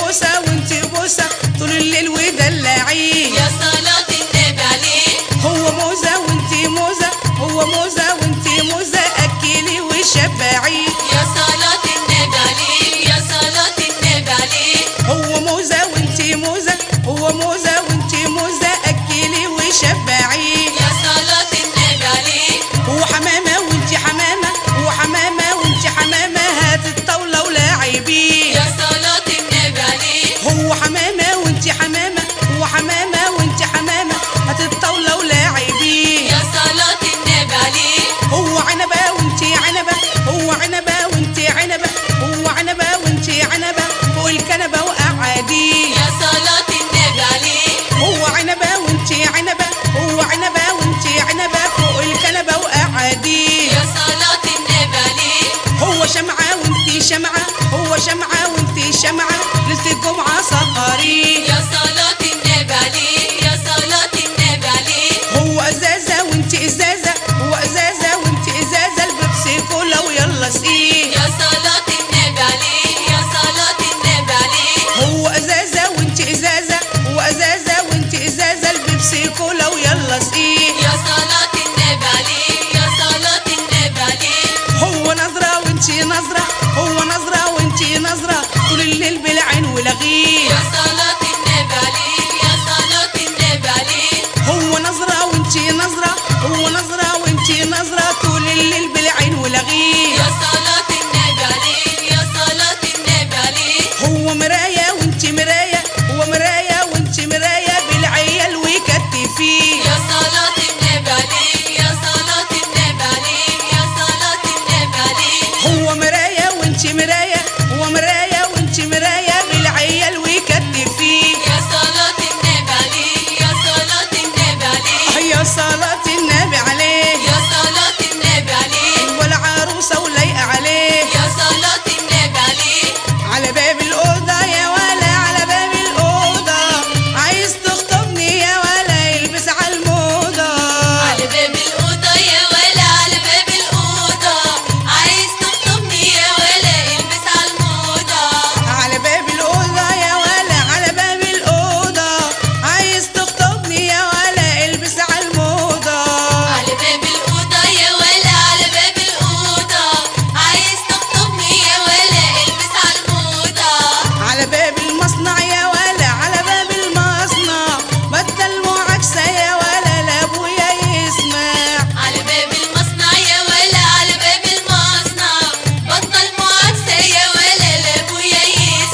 بوسه وانت بوسه طول الليل ودلعيه يا صلاة النبي عليه هو موزه وانت موزه هو موزه وانت موزه اكلي وشبعيه يا صلاة النبي عليه يا صلاة النبي عليه هو موزه وانت موزه هو موزه وانت موزه اكلي وشبعيه يا صلاة النبي عليه هو حمامه وانت حمامه هو حمامه وانت حمامه هات الطاوله ولاعبيه يا صلاة النبي عليه هو حمامه وانت حمامه هو حمامه وانت حمامه هات الطاوله ولاعبيه يا صلاة النبي عليه هو عنبه وانت عنبه هو عنبه وانت عنبه هو عنبه وانت عنبه فوق الكنبه وقعديه يا صلاة النبي عليه هو عنبه وانت عنبه هو عنبه وانت عنبه فوق الكنبه وقعديه يا صلاة النبي عليه هو شمعة وانتي شمعة هو شمعة وانتي شمعة ليلة الجمعة سهري يا صلاة النبي عليه يا صلاة النبي عليه هو ازازة وانتي ازازة هو ازازة وانتي ازازة البيبسي كولا ويلا سقيه يا صلاة النبي عليه يا صلاة النبي عليه هو ازازة وانتي ازازة هو ازازة وانتي ازازة البيبسي كولا ويلا سقيه يا صلاة النبي عليه يا صلاة النبي عليه هو نظرة وانتي نظرة هو نظرة وانتي نظرة طول الليل بالعين ولغيه يا صلاة النبي عليه يا صلاة النبي عليه هو نظرة وانتي نظرة هو نظرة وانتي نظرة طول الليل بالعين ولغيه يا صلاة النبي عليه يا صلاة النبي عليه هو مراية وانتي مراية هو مراية وانتي مراية بالعيال ويكتفيه يا صلاة النبي عليه يا صلاة النبي عليه يا صلاة النبي عليه هو مراية وانتي مراية هو مراية وانتي مراية بالعيال ويكتفيه يا صلاة النبي عليه يا صلاة النبي عليه هيا صلاة النبي عليه يا صلاة النبي عليه والعروسة ولايقة عليه يا صلاة النبي عليه على باب الأوضة يا ولا على باب الأوضة عايز تخطبني يا ولا يلبس على الموضة على باب الأوضة يا ولا على باب الأوضة عايز تخطبني يا ولا البس على الموضة على باب الأوضة يا ولا على باب الأوضة عايز تخطبني يا ولا البس على الموضة على باب الأوضة يا ولا على باب الأوضة عايز تخطبني يا ولا البس على الموضة على باب المصنع يا ولا على باب المصنع بدل معاكسة يا ولا لأبويا يسمع على باب المصنع يا ولا على باب المصنع بطل معاكسة يا ولا لأبويا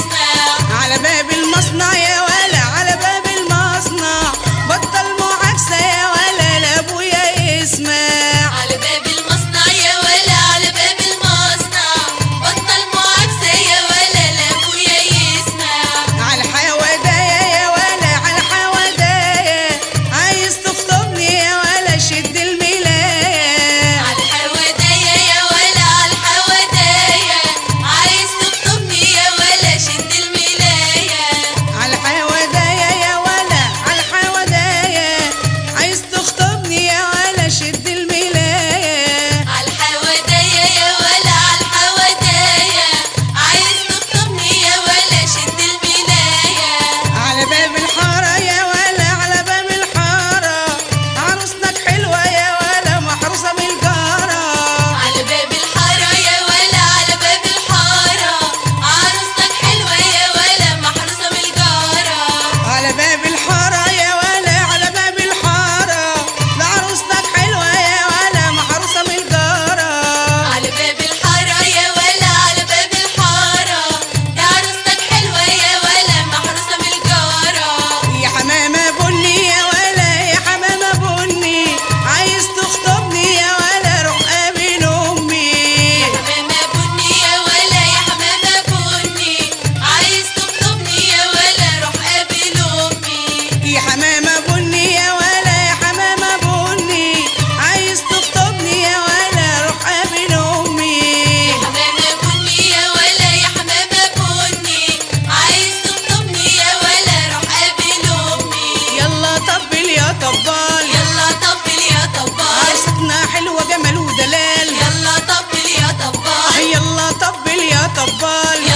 يسمع على باب المصنع يا ولا على باب المصنع بطل معاكسة يا ولا لأبويا يسمع على باب المصنع يا ولا على باب المصنع بطل معاكسة يا ولا لأبويا يسمع على حوادايا يا ولا على حوادايا عايز تخطبني يا ولا شد الملاية على الحوادايا يا ولا على الحوادايا عايز تخطبني يا ولا شد الملاية على حوادايا يا ولا على حوادايا عايز تخطبني يا ولا شد الملاية على الحوادايا يا ولا على الحوادايا عايز تخطبني يا ولا شد الملاية على باب الحارة يا ولا على باب الحارة عروستك حلوة يا ولا محروسة بالجارة على باب الحارة يا ولا على باب الحارة عروستك حلوة يا ولا محروسة من الجارة على باب الحارة يا ولا على باب الحارة ده عروستك حلوة يا ولا محروسة من الجارة على باب الحارة يا ولا على باب الحارة يا عروستك حلوة يا ولا محروسة من الجارة يا حمامة بني يا ولا يا حمامة بني عايز تخطبني يا ولا روح قابل أمي يا حمامة بني يا ولا يا حمامة بني عايز تخطبني يا ولا روح قابل أمي يا حمامة بني يا ولا يا حمامة بني عايز تخطبني يا ولا روح قابل أمي يا حمامة بني يا ولا يا حمامة بني عايز تخطبني يا ولا روح قابل أمي يلا طبل يا طبال يلا طبل يا طبال عروستنا حلوة جمال ودلال يلا طبل يا طبال يلا طبل يا طبال